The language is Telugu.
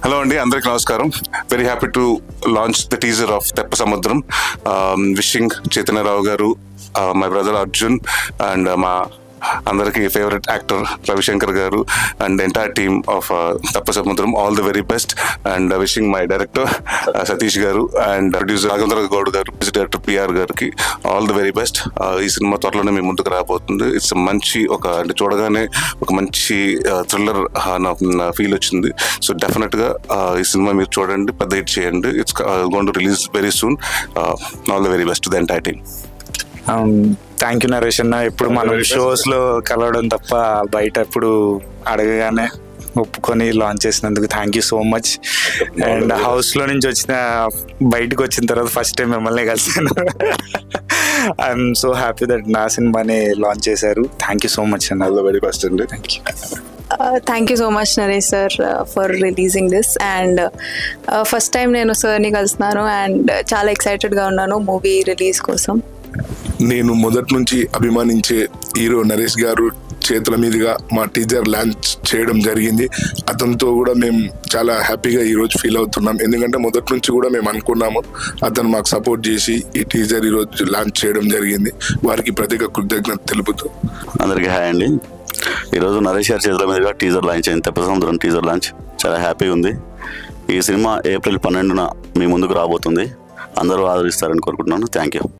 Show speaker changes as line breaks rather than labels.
హలో అండి అందరికి నమస్కారం very happy to launch the teaser of Teppa Samudram wishing Chaitanya Rao గారు మై బ్రదర్ అర్జున్ అండ్ మా అందరికి ఫేవరెట్ యాక్టర్ రవిశంకర్ గారు and entire team of Teppa Samudram all the very best and wishing my director Satish గారు అండ్ ప్రొడ్యూసర్ రాఘవేంద్ర గౌడ్ గారు డైరెక్టర్ పిఆర్ గారికి ఆల్ ది వెరీ బెస్ట్ ఈ సినిమా త్వరలోనే మీ ముందుకు రాబోతుంది ఇట్స్ మంచి ఒక అంటే చూడగానే ఒక మంచి థ్రిల్లర్ ఫీల్ వచ్చింది సో డెఫినెట్గా ఈ సినిమా మీరు చూడండి పెద్ద హిట్ చేయండి it's gonna release very soon all the very best the entire team
thank you Naresh అన్న ఎప్పుడు మనం షోస్ లో కలవడం తప్ప బయట ఎప్పుడు అడగగానే ఒప్పుకొని లాంచ్ చేసినందుకు thank you so much and house లో నుంచి వచ్చిన బయటకు వచ్చిన తర్వాత ఫస్ట్ టైం మిమ్మల్ని కలిసాను ఐఎమ్ సో హ్యాపీ దట్ నా సినిమాని లాంచ్ చేశారు థ్యాంక్ యూ సో మచ్ అన్న
ఆల్ ద వెరీ బెస్ట్ అండి
thank you
thank you so much Naresh sir for releasing this and first time నేను సార్ని కలుస్తున్నాను అండ్ చాలా ఎక్సైటెడ్గా ఉన్నాను మూవీ రిలీజ్ కోసం
నేను మొదటి నుంచి అభిమానించే హీరో నరేష్ గారు చేతుల మీదుగా మా టీజర్ లాంచ్ చేయడం జరిగింది అతనితో కూడా మేము చాలా హ్యాపీగా ఈరోజు ఫీల్ అవుతున్నాం ఎందుకంటే మొదటి నుంచి కూడా మేము అనుకున్నాము అతను మాకు సపోర్ట్ చేసి ఈ టీజర్ ఈరోజు లాంచ్ చేయడం జరిగింది వారికి ప్రత్యేక కృతజ్ఞత తెలుపుతూ
అందరికీ హాయ్ అండి ఈరోజు నరేష్ గారి చేతుల మీదుగా టీజర్ లాంచ్ అయింది తెప్ప సముద్రం టీజర్ లాంచ్ చాలా హ్యాపీగా ఉంది ఈ సినిమా ఏప్రిల్ పన్నెండున మీ ముందుకు రాబోతుంది అందరూ ఆదరిస్తారని కోరుకుంటున్నాను థ్యాంక్ యూ